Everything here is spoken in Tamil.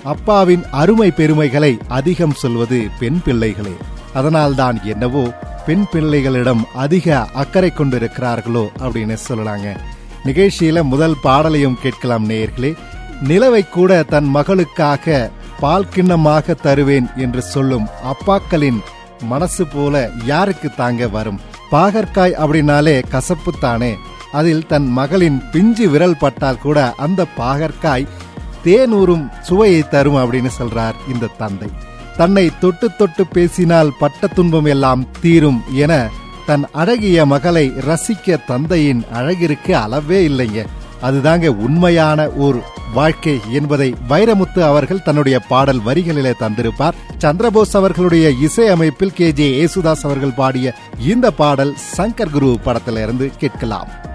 அப்பாவின் அருமை பெருமைகளை அதிகம் சொல்வது பெண் பிள்ளைகளே அதனால்தான் என்னவோ பெண் பிள்ளைகளிடம் அதிக அக்கறை கொண்டிருக்கிறார்களோ அப்படின்னு சொல்லலாங்க நிகழ்ச்சியில முதல் பாடலையும் கேட்கலாம் நேயர்களே நிலவை கூட தன் மகளுக்காக பால் கிண்ணமாக தருவேன் என்று சொல்லும் அப்பாக்களின் மனசு போல யாருக்கு தாங்க வரும் பாகற்காய் அப்படின்னாலே கசப்புத்தானே அதில் தன் மகளின் பிஞ்சு விரல் பட்டால் கூட அந்த பாகற்காய் தேனூரும் சுவையை தரும் அப்படின்னு சொல்றார் இந்த தந்தை தன்னை தொட்டு தொட்டு பேசினால் பட்ட துன்பம் எல்லாம் தீரும் என தன் அழகிய மகளை ரசிக்க தந்தையின் அழகிற்கு அளவே இல்லைங்க அதுதாங்க உண்மையான ஒரு வாழ்க்கை என்பதை வைரமுத்து அவர்கள் தன்னுடைய பாடல் வரிகளிலே தந்திருப்பார் சந்திரபோஸ் அவர்களுடைய இசை அமைப்பில் கே ஜே ஏசுதாஸ் அவர்கள் பாடிய இந்த பாடல் சங்கர் குரு படத்திலிருந்து கேட்கலாம்